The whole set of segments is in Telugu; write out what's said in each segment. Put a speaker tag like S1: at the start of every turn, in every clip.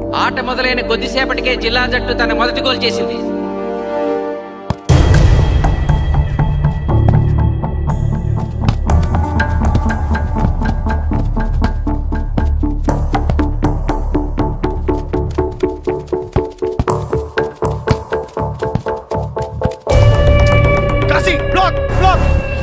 S1: ఆట మొదలైన కొద్దిసేపటికే జిల్లా జట్టు తన మొదటి గోల్ చేసింది
S2: కాశీ బ్లాక్ బ్లాక్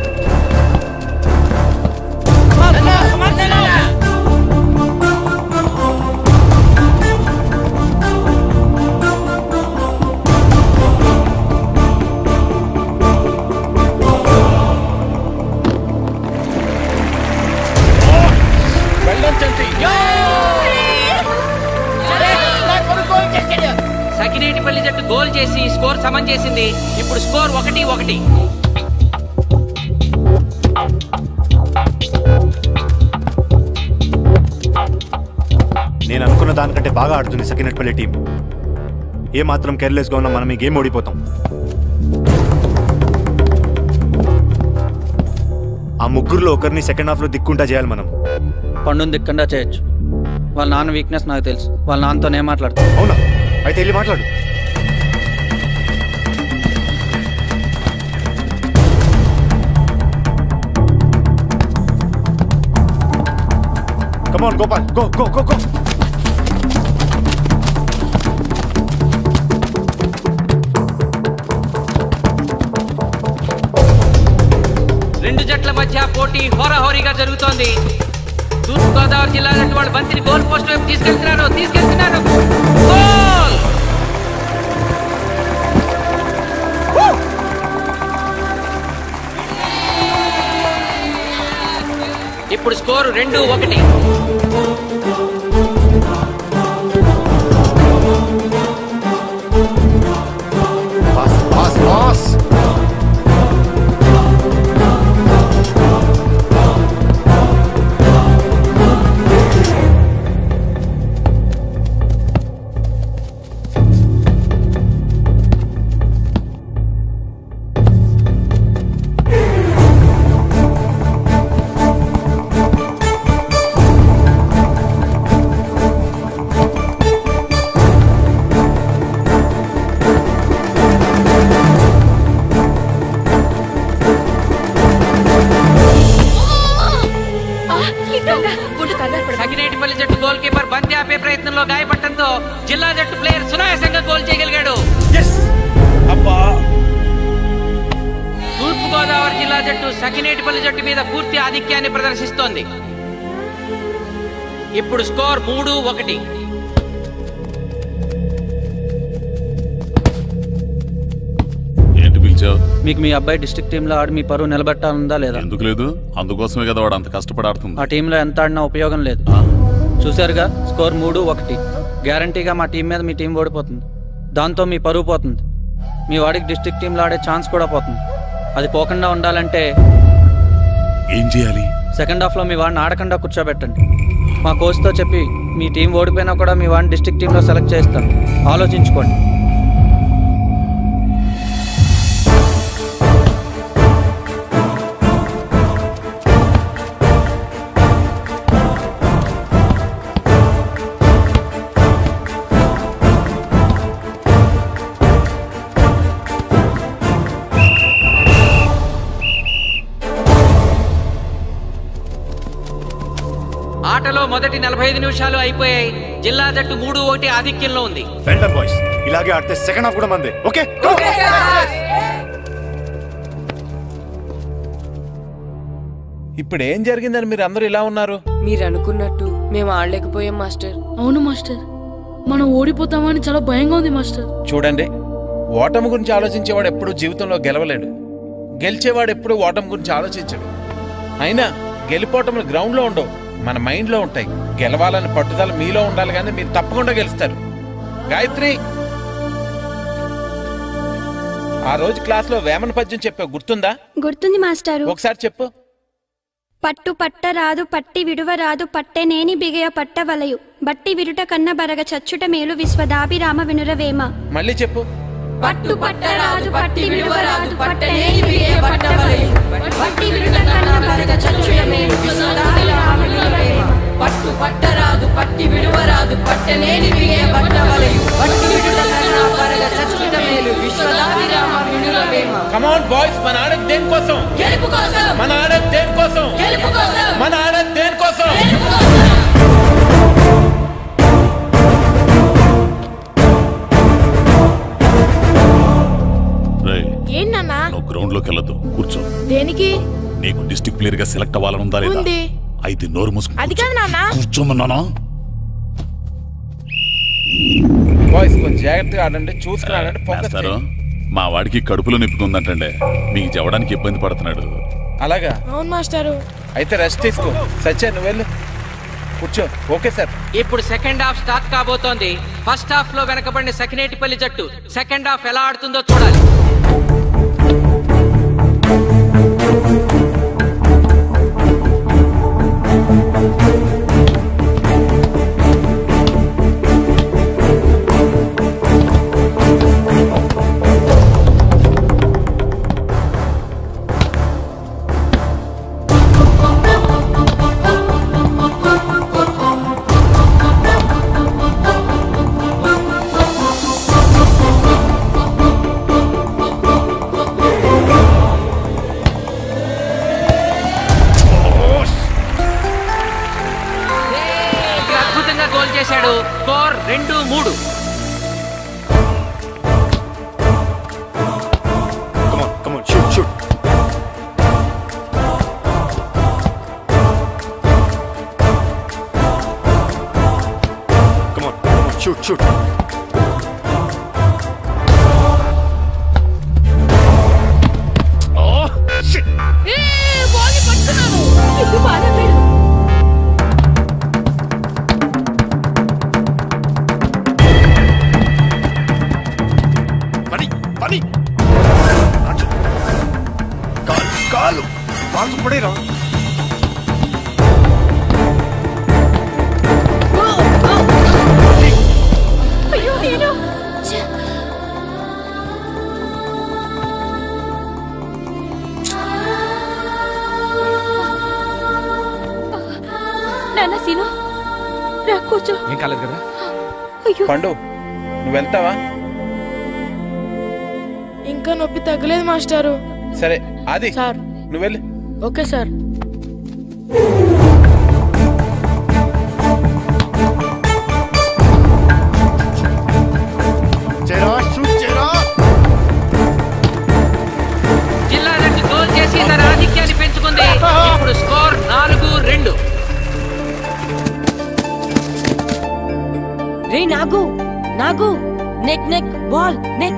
S2: వెళ్ళొచ్చండి
S1: సకినేటిపల్లి జట్టు గోల్ చేసి స్కోర్ సమం చేసింది ఇప్పుడు స్కోర్ ఒకటి ఒకటి
S2: నేను అనుకున్న దానికంటే బాగా ఆడుతుంది సకినట్పల్లి టీం ఏ మాత్రం కేర్లెస్గా ఉన్నా మనం ఈ గేమ్ ఓడిపోతాం ఆ ముగ్గురులో ఒకరిని సెకండ్ హాఫ్లో దిక్కుంటా చేయాలి మనం
S3: పండుని దిక్కుండా చేయొచ్చు వాళ్ళ నాన్న వీక్నెస్ నాకు తెలుసు వాళ్ళ నాన్నతో నేను మాట్లాడతాను
S2: అవునా అయితే వెళ్ళి మాట్లాడు come on Gopal go go go go
S1: రెండు జట్ల మధ్య పోటీ హోరాహోరీగా జరుగుతోంది తూర్పు గోదావరి జిల్లా జట్టు వాళ్ళు బంతిని గోల్ పోస్ట్ వైపు తీసుకెళ్తున్నారు తీసుకెళ్తున్నారు గోల్ ఇప్పుడు స్కోరు రెండు ఒకటి
S2: పాస్ పాస్ పాస్
S1: సకినేటిపల్లి జట్టు గోల్ కీపర్ బంతి ఆపే ప్రయత్నంలో గాయపడటంతో జిల్లా జట్టు ప్లేయర్ సునాయాసంగా గోల్ చేయగలిగాడు
S4: అబ్బా
S1: తూర్పు గోదావరి జిల్లా జట్టు సకినేటిపల్లి జట్టు మీద పూర్తి ఆధిక్యాన్ని ప్రదర్శిస్తోంది ఇప్పుడు స్కోర్ మూడు ఒకటి
S5: ఏంటి పిలిచావు
S3: మీకు మీ అబ్బాయి డిస్ట్రిక్ట్ టీంలో ఆడి మీ పరువు నిలబెట్టాలందా లేదా
S5: ఎందుకు లేదు అందుకోసమే కదా వాడు అంత కష్టపడి ఆడుతుంది
S3: ఆ టీంలో ఎంత ఆడినా ఉపయోగం లేదు చూశారుగా స్కోర్ మూడు ఒకటి గ్యారంటీగా మా టీం మీద మీ టీం ఓడిపోతుంది దాంతో మీ పరువు పోతుంది మీ వాడికి డిస్ట్రిక్ట్ టీంలో ఆడే ఛాన్స్ కూడా పోతుంది అది పోకుండా ఉండాలంటే
S5: ఏం చేయాలి
S3: సెకండ్ హాఫ్లో మీ వాడిని ఆడకుండా కూర్చోబెట్టండి మా కోచ్తో చెప్పి మీ టీం ఓడిపోయినా కూడా మీ వాడిని డిస్ట్రిక్ట్ టీంలో సెలెక్ట్ చేస్తాను ఆలోచించుకోండి
S1: ఆటలో మొదటి నలభై ఐదు నిమిషాలు అయిపోయాయి జిల్లా జట్టు మూడు ఒకటి ఆధిక్యంలో ఉంది
S2: వెల్డన్ బాయ్స్ ఇలాగే ఆడితే సెకండ్ హాఫ్ కూడా మందే ఓకే
S4: ఇప్పుడు ఏం జరిగిందని మీరు అందరూ ఇలా ఉన్నారు
S6: మీరు అనుకున్నట్టు మేము ఆడలేకపోయాం మాస్టర్
S7: అవును మాస్టర్ మనం ఓడిపోతామని చాలా భయంగా ఉంది మాస్టర్
S4: చూడండి ఓటమి గురించి ఆలోచించేవాడు ఎప్పుడు జీవితంలో గెలవలేడు గెలిచేవాడు ఎప్పుడు ఓటమి గురించి ఆలోచించడు అయినా గెలిపోవటములు గ్రౌండ్లో ఉండవు మన మైండ్లో ఉంటాయి గెలవాలని పట్టుదల మీలో ఉండాలి కానీ మీరు తప్పకుండా గెలుస్తారు గాయత్రి ఆ రోజు క్లాస్లో వేమన పద్యం చెప్పావు గుర్తుందా
S8: గుర్తుంది మాస్టారు
S4: ఒకసారి చెప్పు
S8: పట్టు పట్టరాదు పట్టి విడువరాదు పట్టెనేని బిగయ పట్టవలయు బట్టి విరుట కన్న బరగ చచ్చుట మేలు విశ్వదాభిరామ వినురవేమ
S4: మళ్ళీ చెప్పు
S6: పట్టు పట్టరాదు పట్టి విడువరాదు పట్టనేని బిగే పట్టవలయు
S8: బట్టి విరుట కన్న బరగ చచ్చుట మేలు
S6: పట్టు పట్టరాదు పట్టి విడువరాదు పట్టనేని బిగే
S4: కమాన్ బాయ్స్ మన ఆడేది దేనికోసం
S6: గెలుపు కోసం
S4: మన ఆడేది దేనికోసం
S6: గెలుపు కోసం
S4: మన ఆడేది దేనికోసం
S6: గెలుపు కోసం
S5: రేయ్
S6: ఏంటన్నా
S5: నువ్వు గ్రౌండ్ లోకి వెళ్ళదు కూర్చో
S6: దేనికి
S5: నీకు డిస్ట్రిక్ట్ ప్లేయర్ గా సెలెక్ట్ అవ్వాలనుందా లేదా
S6: ఉంది.
S5: అయితే నోరు మూసుకు
S6: అది కాదు నాన్న
S5: కూర్చోమన్నానా
S4: బాయ్స్ కొంచెం జాగ్రత్తగా ఆడండి చూసుకుని ఆడండి ఫోకస్
S5: మాస్టారు
S4: చేయండి.
S5: మా వాడికి కడుపులో నొప్పి ఉందంటండి మీకు చెప్పడానికి ఇబ్బంది పడుతున్నాడు
S4: అలాగా
S6: అవును మాస్టారు
S4: అయితే రెస్ట్ తీసుకో సత్య నువ్వు వెళ్ళు కూర్చో ఓకే సార్
S1: ఇప్పుడు సెకండ్ హాఫ్ స్టార్ట్ కాబోతోంది ఫస్ట్ హాఫ్ లో వెనకబడిన సకినేటిపల్లి జట్టు సెకండ్ హాఫ్ ఎలా ఆడుతుందో చూడాలి ఇక్కడ అద్భుతంగా గోల్ చేశాడు స్కోర్ రెండు మూడు
S2: come on come on shoot shoot come on come on shoot shoot
S6: ఇది బాగా
S2: పని పని అటు. కాలు కాలు కాలు పడేరా
S6: అయ్యో నేను నాన్న సీను రా కూర్చో
S4: ఏం కాలేదు కదా
S6: అయ్యో
S4: పండు నువ్వు వెళ్తావా
S9: ఇంకా నొప్పి తగ్గలేదు మాస్టారు
S4: సరే అది
S9: సార్
S4: నువ్వు వెళ్ళు
S9: ఓకే సార్
S2: చేరా షూట్ చేరా
S1: జిల్లా జట్టు గోల్ చేసి తన ఆధిక్యాన్ని పెంచుకుంది ఇప్పుడు స్కోర్ నాలుగు రెండు
S10: రే నాగు నాగు నెక్ నెక్ బాల్ నెక్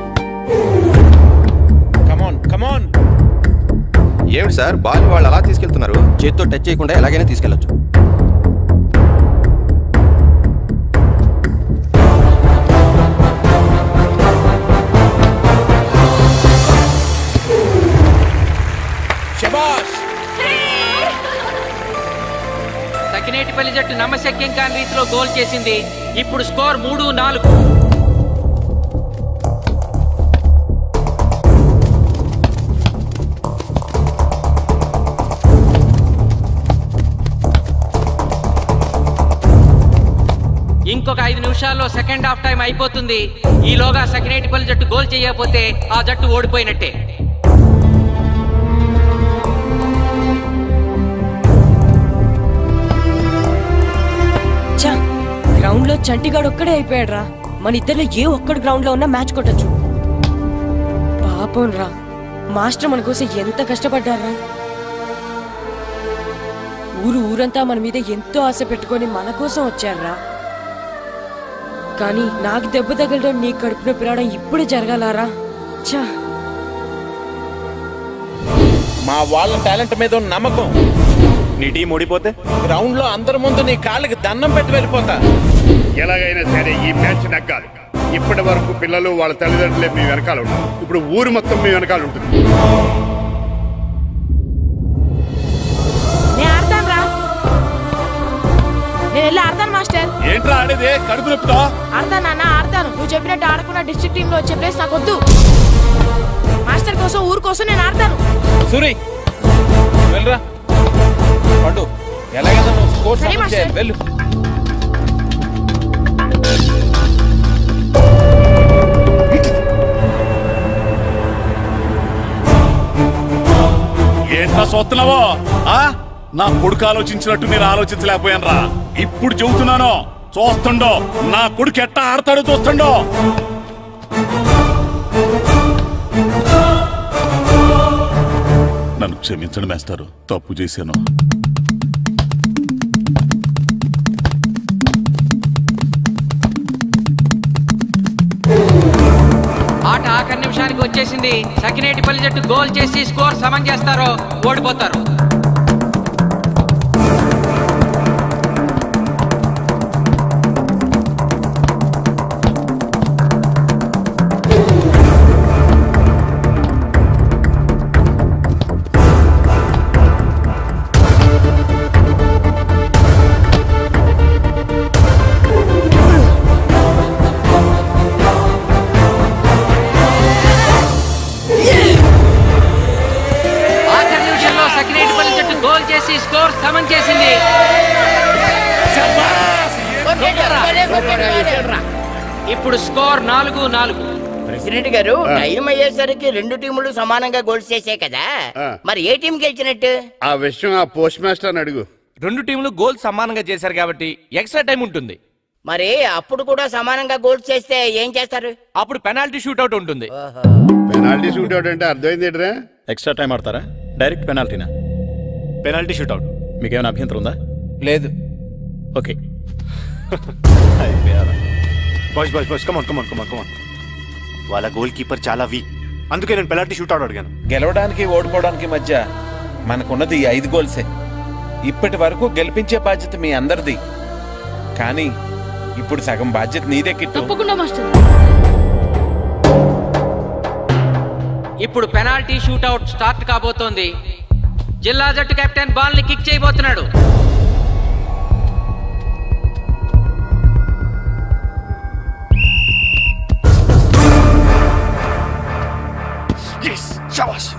S4: కమాన్ కమాన్
S11: ఏమిటి సార్ బాల్ వాళ్ళు అలా తీసుకెళ్తున్నారు చేత్తో టచ్ చేయకుండా ఎలాగైనా తీసుకెళ్లొచ్చు
S4: శబాష్
S1: సకినేటిపల్లి జట్టు నమ్మశక్యం కాని రీతిలో గోల్ చేసింది ఇప్పుడు స్కోర్ మూడు నాలుగు ఇంకొక ఐదు నిమిషాల్లో సెకండ్ హాఫ్ టైం అయిపోతుంది ఈలోగా సకినేటిపల్లి జట్టు గోల్ చేయకపోతే ఆ జట్టు ఓడిపోయినట్టే
S10: చా గ్రౌండ్ లో చంటిగాడు ఒక్కడే అయిపోయాడు రా మన ఇద్దరిలో ఏ ఒక్కడు గ్రౌండ్ లో ఉన్నా మ్యాచ్ కొట్టచ్చు పాపం రా మాస్టర్ మన కోసం ఎంత కష్టపడ్డారా ఊరు ఊరంతా మన మీద ఎంతో ఆశ పెట్టుకొని మన కోసం వచ్చారా కానీ నాకు దెబ్బ తగలడం నీ కడుపున పిలవడం ఇప్పుడే జరగాలారా చా
S4: మా వాళ్ళ టాలెంట్ మీద ఉన్న నమ్మకం
S2: నీ టీం ఓడిపోతే
S4: గ్రౌండ్ లో అందరి ముందు నీ కాళ్ళకి దండం పెట్టి వెళ్ళిపోతా
S12: ఎలాగైనా సరే ఈ మ్యాచ్ నెగ్గాలి ఇప్పటి వరకు పిల్లలు వాళ్ళ తల్లిదండ్రులే మీ వెనకాల ఉన్నారు ఇప్పుడు ఊరు మొత్తం మీ వెనకాల ఉంటుంది
S9: నేను ఆడతాను రా నేను వెళ్ళి ఆడతాను మాస్టర్
S5: ఏంట్రా ఆడేది కడుపు నొప్పితో
S9: ఆడతాను నాన్న ఆడతాను నువ్వు చెప్పినట్టు ఆడకుండా డిస్ట్రిక్ట్ టీంలో వచ్చే ప్లేస్ నాకు వద్దు మాస్టర్ కోసం ఊరు కోసం నేను ఆడతాను
S4: సూరి వెళ్ళరా పండు ఎలాగైనా నువ్వు స్కోర్
S9: సరే,
S4: సమన్
S9: మాస్టర్.
S4: చేయాలి వెళ్ళు
S5: చూస్తున్నావో ఆ నా కొడుకు ఆలోచించినట్టు నేను ఆలోచించలేకపోయాను రా ఇప్పుడు చెబుతున్నాను చూస్తుండో నా కొడుకు ఎట్టా ఆడతాడో చూస్తుండో నన్ను క్షమించండి మేస్టారు తప్పు చేశాను
S1: ఆట ఆఖరి నిమిషానికి వచ్చేసింది సకినేటిపల్లి జట్టు గోల్ చేసి స్కోర్ సమం చేస్తారో ఓడిపోతారు ఆఖరి నిమిషంలో సకినేటిపల్లి జట్టు గోల్ చేసి స్కోర్ సమం చేసింది ఇప్పుడు స్కోర్ నాలుగు నాలుగు
S13: ప్రెసిడెంట్ గారు టైం అయ్యేసరికి రెండు టీములు సమానంగా గోల్స్ చేసాయి కదా మరి ఏ టీం గెలిచినట్టు
S12: ఆ విషయం ఆ పోస్ట్ మాస్టర్ అడుగు
S14: రెండు టీంలు గోల్ సమానంగా చేశారు కాబట్టి ఎక్స్ట్రా టైం ఉంటుంది
S13: మరి అప్పుడు కూడా సమానంగా గోల్స్ చేస్తే ఏం చేస్తారు
S14: అప్పుడు పెనాల్టీ షూట్అవుట్ ఉంటుంది
S12: పెనాల్టీ షూట్ అవుట్ అంటే అర్థమైంది ఏంట్రా
S2: ఎక్స్ట్రా టైం ఆడతారా డైరెక్ట్ పెనాల్టీనా పెనాల్టీ షూట్అవుట్ మీకేమైనా అభ్యంతరం ఉందా
S4: లేదు
S2: okay boys boys boys come on come on come on come on వాళ్ళ గోల్ కీపర్ చాలా వీక్ అందుకే నేను పెనాల్టీ షూట్అవుట్ అడిగాను
S4: గెలవడానికి ఓడిపోవడానికి మధ్య మనకున్నది ఈ ఐదు గోల్సే ఇప్పటి వరకు గెలిపించే బాధ్యత మీ అందరిది కానీ ఇప్పుడు సగం బాధ్యత నీదే కిట్టు
S7: తప్పకుండా మాస్టర్
S1: ఇప్పుడు పెనాల్టీ షూట్అవుట్ స్టార్ట్ కాబోతోంది జిల్లా జట్టు కెప్టెన్ బాల్ ని కిక్ చేయబోతున్నాడు
S2: ఎస్ షాబాష్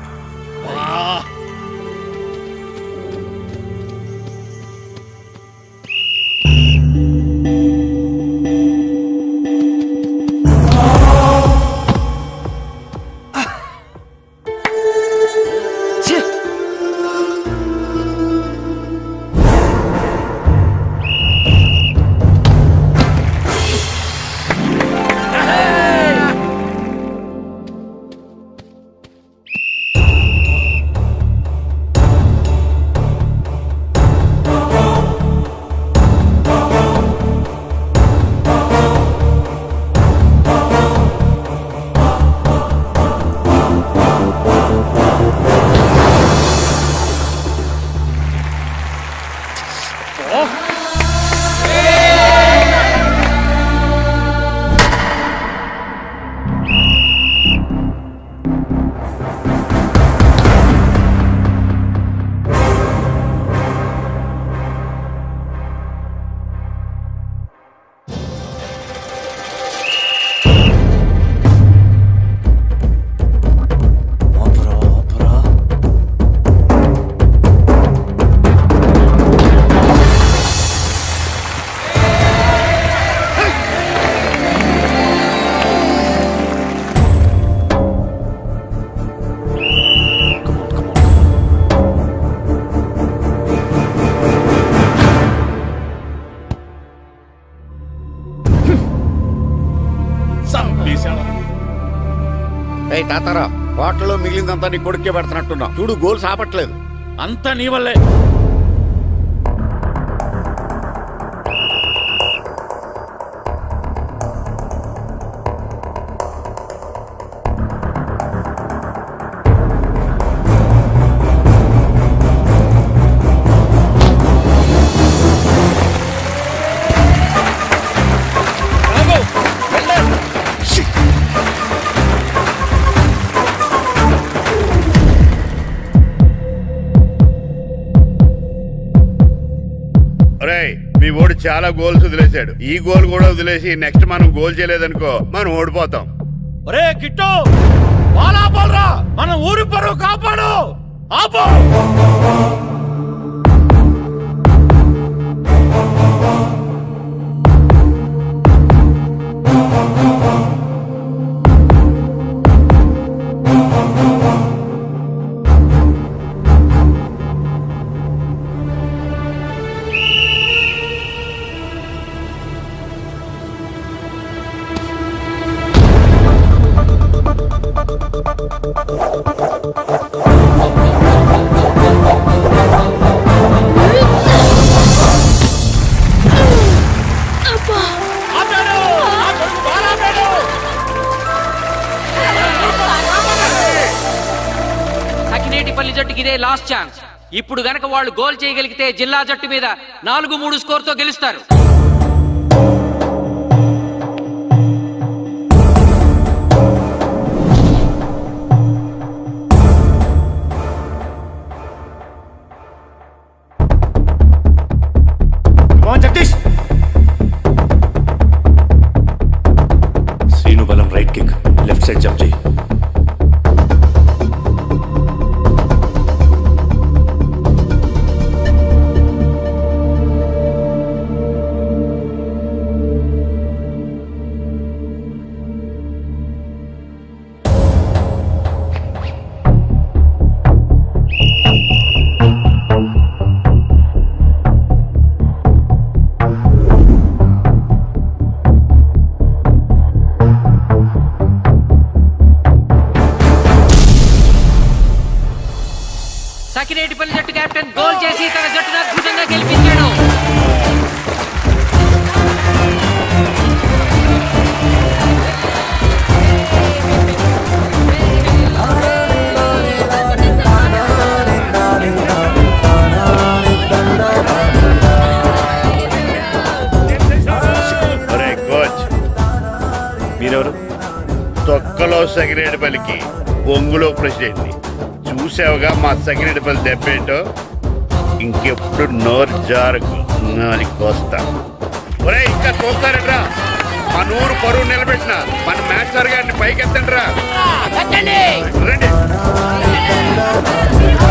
S12: ఏయ్ తాతారా హోటల్లో మిగిలిందంతా నీ కొడుకే పెడుతున్నట్టున్నావు చూడు గోల్స్ ఆపట్లేదు
S5: అంతా నీ వల్లే
S12: ఒరేయ్ మీ ఓడి చాలా గోల్స్ వదిలేశాడు ఈ గోల్ కూడా వదిలేసి నెక్స్ట్ మనం గోల్ చేయలేదనుకో మనం ఓడిపోతాం
S14: ఒరే కిట్టు బాలా బాలరా మన ఊరి పరువు కాపాడు ఆపో
S1: సకినేటిపల్లి జట్టుకి ఇదే లాస్ట్ ఛాన్స్ ఇప్పుడు గనక వాళ్ళు గోల్ చేయగలిగితే జిల్లా జట్టు మీద నాలుగు మూడు స్కోర్ తో గెలుస్తారు
S2: జగదీష్ శ్రీను బలం right kick left side jump చేయి
S1: సకినేటిపల్లి జట్టు కెప్టెన్ గోల్ చేసి తన జట్టును అద్భుతంగా గెలిపించాడు
S12: ఒరే కోచ్
S2: మీరెవరు
S12: తొక్కలో సగిరేడుపల్లికి బొంగులో ప్రెసిడెంట్ని చూసావుగా మా సగిరేడుపల్లి దెబ్బేంటో ఇంకెప్పుడు నోరు జారకు నాని కోస్తా ఒరే ఇంకా చూస్తారట్రా మన ఊరు పరువు నిలబెట్టిన మన మ్యాచ్ గారిని పైకెత్తండి రా రండి